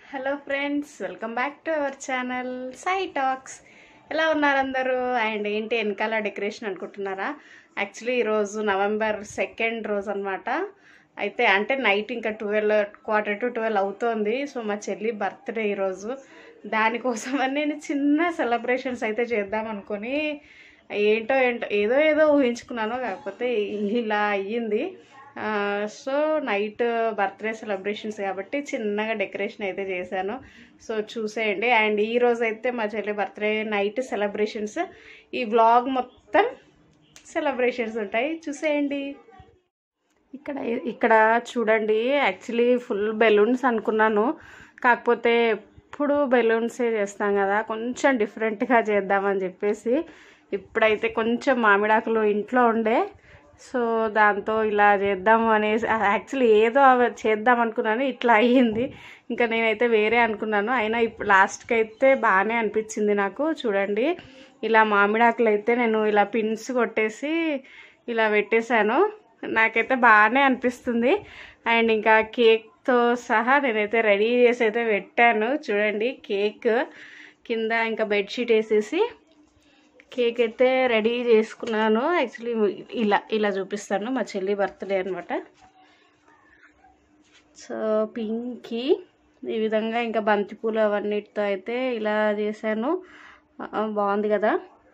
hello friends welcome back to our channel Sai talks ఎలా ఉన్నారు అందరూ అండ్ ఏంటి వెనకాల డెకరేషన్ అనుకుంటున్నారా యాక్చువల్లీ ఈరోజు నవంబర్ సెకండ్ రోజు అనమాట అయితే అంటే నైట్ ఇంకా ట్వెల్వ్ క్వార్టర్ టు ట్వెల్వ్ అవుతోంది సో మా చెల్లి బర్త్డే ఈరోజు దానికోసం అని నేను చిన్న సెలబ్రేషన్స్ అయితే చేద్దాం అనుకొని ఏంటో ఏంటో ఏదో ఏదో ఊహించుకున్నాను కాకపోతే ఇలా అయ్యింది ఆ, సో నైట్ బర్త్డే సెలబ్రేషన్స్ కాబట్టి చిన్నగా డెకరేషన్ అయితే చేశాను సో చూసేయండి అండ్ ఈ రోజు అయితే మా చెల్లి బర్త్డే నైట్ సెలబ్రేషన్స్ ఈ వ్లాగ్ మొత్తం సెలబ్రేషన్స్ ఉంటాయి చూసేయండి ఇక్కడ ఇక్కడ చూడండి యాక్చువల్లీ ఫుల్ బెలూన్స్ అనుకున్నాను కాకపోతే ఎప్పుడు బెలూన్సే చేస్తాం కదా కొంచెం డిఫరెంట్గా చేద్దామని చెప్పేసి ఇప్పుడైతే కొంచెం మామిడాకులు ఇంట్లో ఉండే సో దాంతో ఇలా చేద్దాము అనేసి యాక్చువల్లీ ఏదో అవ- చేద్దాం అనుకున్నాను ఇట్లా అయ్యింది ఇంకా నేనైతే వేరే అనుకున్నాను అయినా ఇప్పుడు లాస్ట్కి అయితే బాగానే అనిపించింది నాకు చూడండి ఇలా మామిడాకులు అయితే నేను ఇలా పిన్స్ కొట్టేసి ఇలా పెట్టేశాను నాకైతే బాగానే అనిపిస్తుంది అండ్ ఇంకా కేక్తో సహా నేనైతే రెడీ చేసి అయితే పెట్టాను చూడండి కేక్ కింద ఇంకా బెడ్షీట్ వేసేసి కేక్ అయితే రెడీ చేసుకున్నాను యాక్చువల్లీ ఇలా ఇలా చూపిస్తాను మా చెల్లి బర్త్డే అనమాట సో పింకీ ఈ విధంగా ఇంకా బంతిపూలు అవన్నిటితో అయితే ఇలా చేశాను ఆ, బాగుంది కదా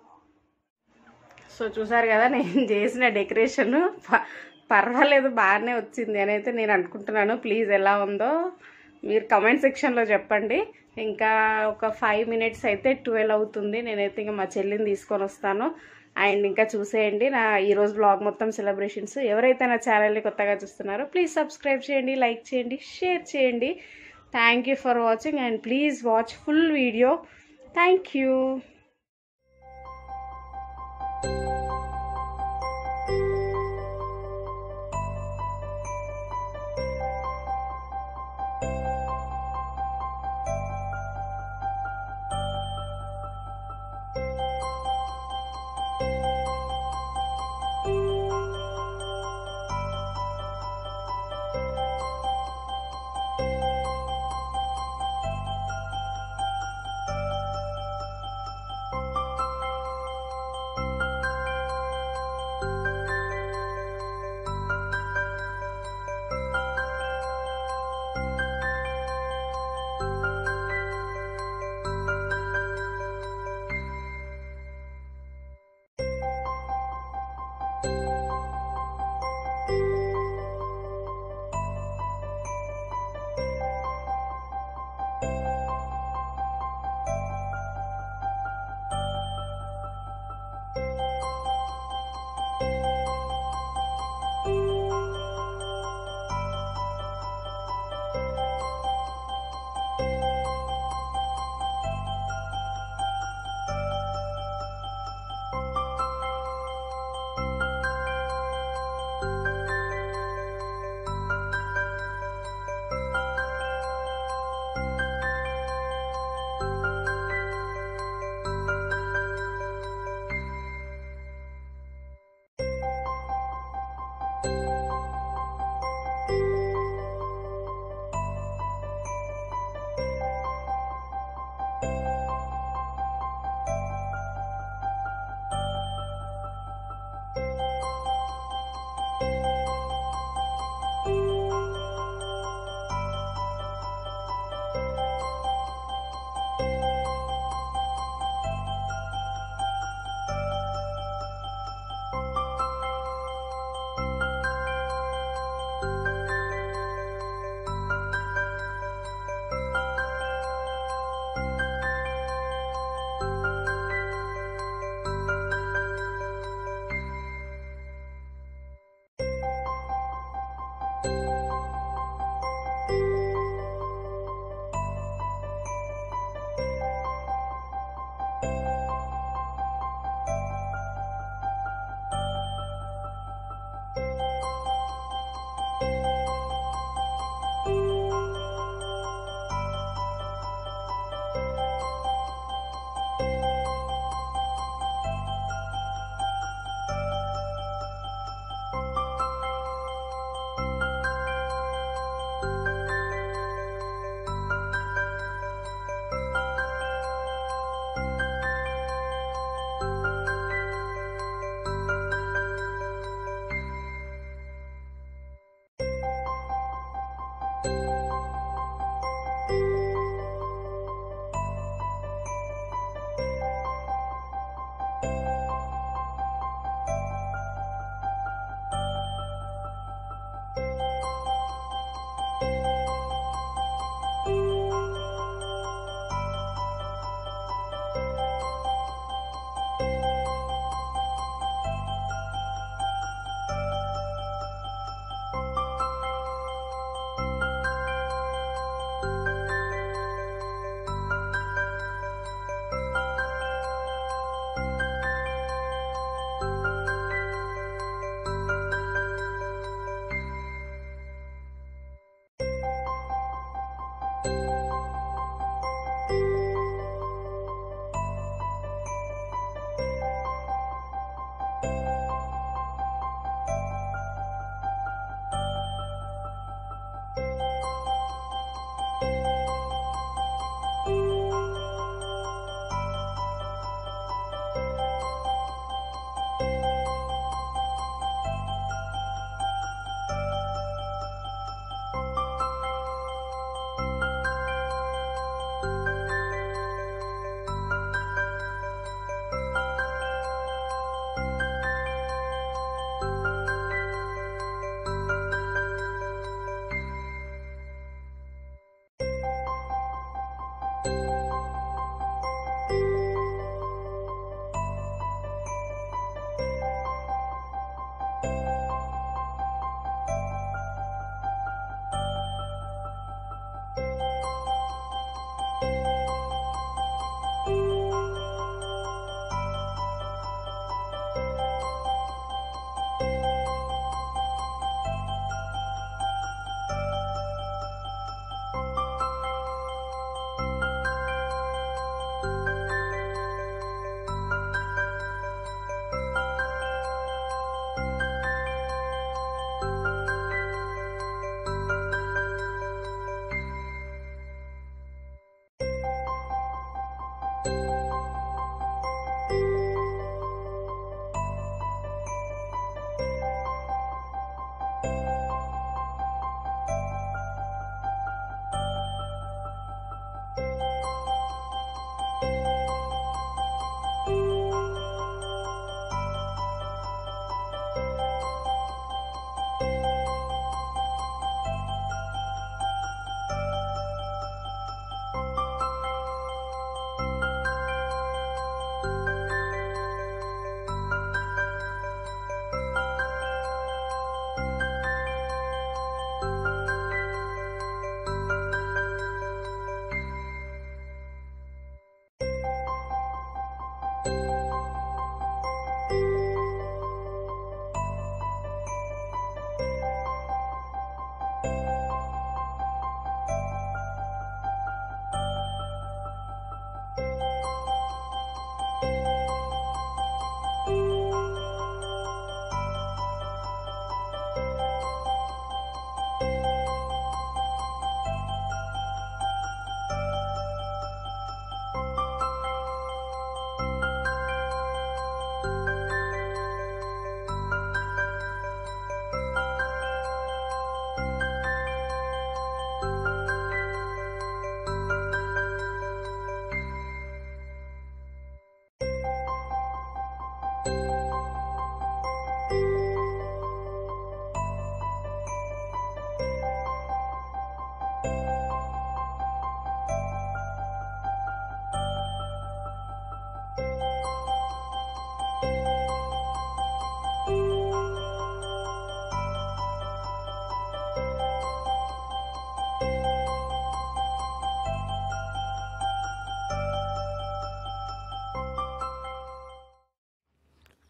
సో చూసారు కదా నేను చేసిన డెకరేషన్ ప- పర్వాలేదు బాగానే వచ్చింది అని అయితే నేను అనుకుంటున్నాను ప్లీజ్ ఎలా ఉందో మీరు కమెంట్ సెక్షన్లో చెప్పండి ఇంకా ఒక ఫైవ్ మినిట్స్ అయితే ట్వెల్వ్ అవుతుంది నేనైతే ఇంకా మా చెల్లిని తీసుకొని వస్తాను అండ్ ఇంకా చూసేయండి నా ఈరోజు బ్లాగ్ మొత్తం సెలబ్రేషన్స్ ఎవరైతే నా ఛానల్ని కొత్తగా చూస్తున్నారో ప్లీజ్ సబ్స్క్రైబ్ చేయండి లైక్ చేయండి షేర్ చేయండి thank you for watching and please watch full video thank you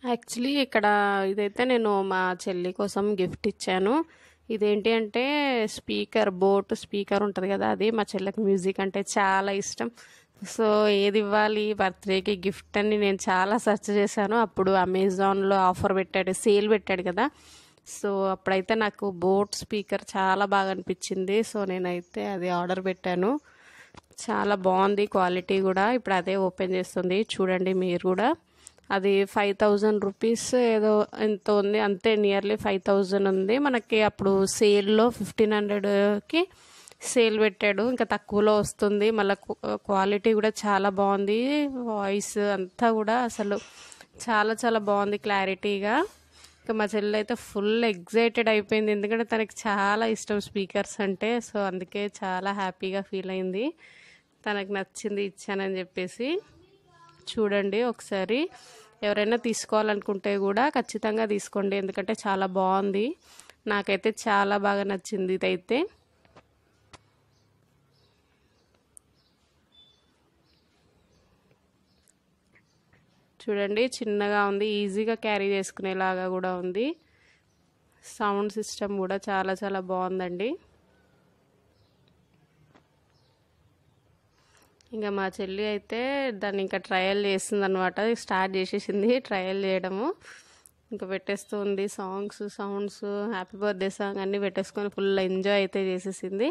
actually ఇక్కడ ఇదైతే నేను మా చెల్లి కోసం గిఫ్ట్ ఇచ్చాను ఇదేంటి అంటే స్పీకర్ బోట్ స్పీకర్ ఉంటుంది కదా అది మా చెల్లికి మ్యూజిక్ అంటే చాలా ఇష్టం సో ఏది ఇవ్వాలి బర్త్డేకి గిఫ్ట్ అని నేను చాలా సెర్చ్ చేశాను అప్పుడు అమెజాన్లో ఆఫర్ పెట్టాడు సేల్ పెట్టాడు కదా సో అప్పుడైతే నాకు బోట్ స్పీకర్ చాలా బాగా అనిపించింది సో నేనైతే అది ఆర్డర్ పెట్టాను చాలా బాగుంది క్వాలిటీ కూడా ఇప్పుడు అదే ఓపెన్ చేస్తుంది చూడండి మీరు కూడా అది ఫైవ్ థౌజండ్ రూపీస్ ఏదో ఎంత ఉంది అంతే నియర్లీ ఫైవ్ థౌజండ్ ఉంది మనకి అప్పుడు సేల్లో ఫిఫ్టీన్ హండ్రెడ్కి సేల్ పెట్టాడు ఇంకా తక్కువలో వస్తుంది మళ్ళీ క్వాలిటీ కూడా చాలా బాగుంది వాయిస్ అంతా కూడా అసలు చాలా చాలా బాగుంది క్లారిటీగా ఇంకా మా చెల్లి అయితే ఫుల్ ఎగ్జైటెడ్ అయిపోయింది ఎందుకంటే తనకి చాలా ఇష్టం స్పీకర్స్ అంటే సో అందుకే చాలా హ్యాపీగా ఫీల్ అయింది తనకు నచ్చింది ఇచ్చానని చెప్పేసి చూడండి ఒకసారి ఎవరైనా తీసుకోవాలనుకుంటే కూడా ఖచ్చితంగా తీసుకోండి ఎందుకంటే చాలా బాగుంది నాకైతే చాలా బాగా నచ్చింది ఇదైతే చూడండి చిన్నగా ఉంది ఈజీగా క్యారీ చేసుకునేలాగా కూడా ఉంది సౌండ్ సిస్టమ్ కూడా చాలా చాలా బాగుందండి ఇంకా మా చెల్లి అయితే దాన్ని ఇంకా ట్రయల్ చేస్తుంది అనమాట స్టార్ట్ చేసేసింది ట్రయల్ చేయడము ఇంకా పెట్టేస్తుంది songs sounds happy birthday song అన్నీ పెట్టేసుకొని ఫుల్ ఎంజాయ్ అయితే చేసేసింది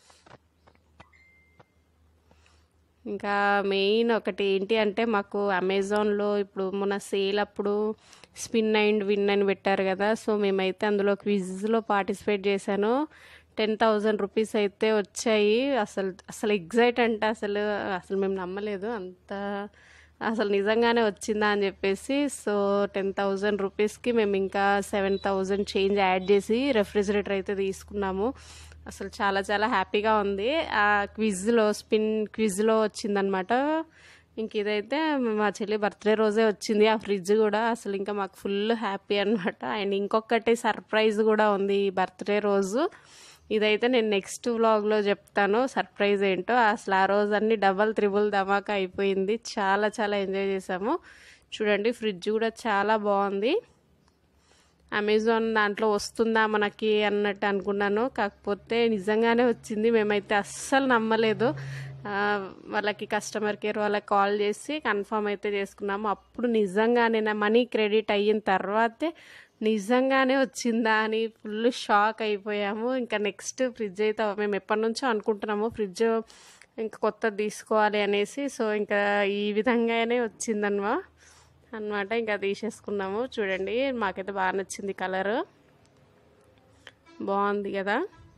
ఇంకా మెయిన్ ఒకటి ఏంటి అంటే మాకు అమెజాన్లో ఇప్పుడు మొన్న సేల్ అప్పుడు స్పిన్ అండ్ విన్ అని పెట్టారు కదా సో మేమైతే అందులో క్విజ్లో పార్టిసిపేట్ చేశాను టెన్ థౌజండ్ రూపీస్ అయితే వచ్చాయి అసలు అసలు ఎగ్జైట్ అంటే అసలు అసలు మేము నమ్మలేదు అంత అసలు నిజంగానే వచ్చిందా అని చెప్పేసి సో టెన్ థౌజండ్ రూపీస్కి మేము ఇంకా సెవెన్ థౌజండ్ చేంజ్ యాడ్ చేసి రెఫ్రిజిరేటర్ అయితే తీసుకున్నాము అసలు చాలా చాలా హ్యాపీగా ఉంది ఆ క్విజ్లో స్పిన్ క్విజ్లో వచ్చిందనమాట ఇంక ఇదైతే మా చెల్లి బర్త్డే రోజే వచ్చింది ఆ ఫ్రిడ్జ్ కూడా అసలు ఇంకా మాకు ఫుల్ హ్యాపీ అనమాట అండ్ ఇంకొకటి సర్ప్రైజ్ కూడా ఉంది ఈ బర్త్డే రోజు ఇదైతే నేను నెక్స్ట్ వ్లాగ్లో చెప్తాను సర్ప్రైజ్ ఏంటో అసలు ఆ రోజు అన్ని డబల్ త్రిబుల్ ధమాకా అయిపోయింది చాలా చాలా ఎంజాయ్ చేసాము చూడండి ఫ్రిడ్జ్ కూడా చాలా బాగుంది అమెజాన్ దాంట్లో వస్తుందా మనకి అన్నట్టు అనుకున్నాను కాకపోతే నిజంగానే వచ్చింది మేమైతే అస్సలు నమ్మలేదు వాళ్ళకి కస్టమర్ కేర్ వాళ్ళకి కాల్ చేసి కన్ఫర్మ్ అయితే చేసుకున్నాము అప్పుడు నిజంగానే నా మనీ క్రెడిట్ అయిన తర్వాతే నిజంగానే వచ్చిందా అని ఫుల్ షాక్ అయిపోయాము ఇంకా నెక్స్ట్ ఫ్రిడ్జ్ అయితే మేము ఎప్పటి నుంచో అనుకుంటున్నాము ఫ్రిడ్జ్ ఇంకా కొత్తది తీసుకోవాలి అనేసి సో ఇంకా ఈ విధంగానే వచ్చిందన్నమా అనమాట ఇంకా తీసేసుకున్నాము చూడండి మాకైతే బాగా నచ్చింది కలర్ బాగుంది కదా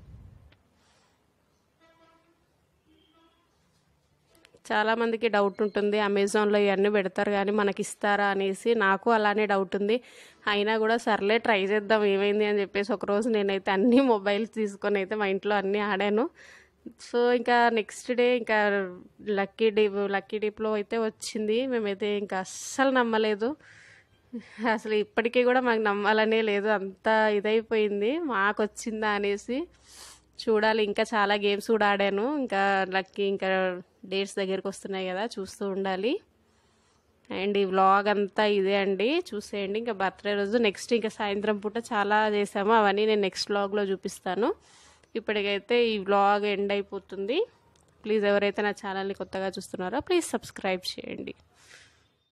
చాలామందికి డౌట్ ఉంటుంది అమెజాన్లో ఇవన్నీ పెడతారు కానీ మనకి ఇస్తారా అనేసి నాకు అలానే డౌట్ ఉంది అయినా కూడా సర్లే ట్రై చేద్దాం ఏమైంది అని చెప్పేసి ఒకరోజు నేనైతే అన్ని మొబైల్స్ తీసుకొని అయితే మా ఇంట్లో అన్నీ ఆడాను సో ఇంకా నెక్స్ట్ డే ఇంకా లక్కీ డీప్ లక్కీ డీప్లో అయితే వచ్చింది మేమైతే ఇంకా అస్సలు నమ్మలేదు అసలు ఇప్పటికీ కూడా మాకు నమ్మాలనే లేదు అంత ఇదైపోయింది మాకు వచ్చిందా అనేసి చూడాలి ఇంకా చాలా గేమ్స్ కూడా ఆడాను ఇంకా లక్కీ ఇంకా డేట్స్ దగ్గరికి వస్తున్నాయి కదా చూస్తూ ఉండాలి అండ్ ఈ వ్లాగ్ అంతా ఇదే అండి చూసేయండి ఇంకా బర్త్డే రోజు నెక్స్ట్ ఇంకా సాయంత్రం పూట చాలా చేసాము అవన్నీ నేను నెక్స్ట్ వ్లాగ్లో చూపిస్తాను ఇప్పటికైతే ఈ వ్లాగ్ ఎండ్ అయిపోతుంది ప్లీజ్ ఎవరైతే నా ఛానల్ని కొత్తగా చూస్తున్నారో ప్లీజ్ సబ్స్క్రైబ్ చేయండి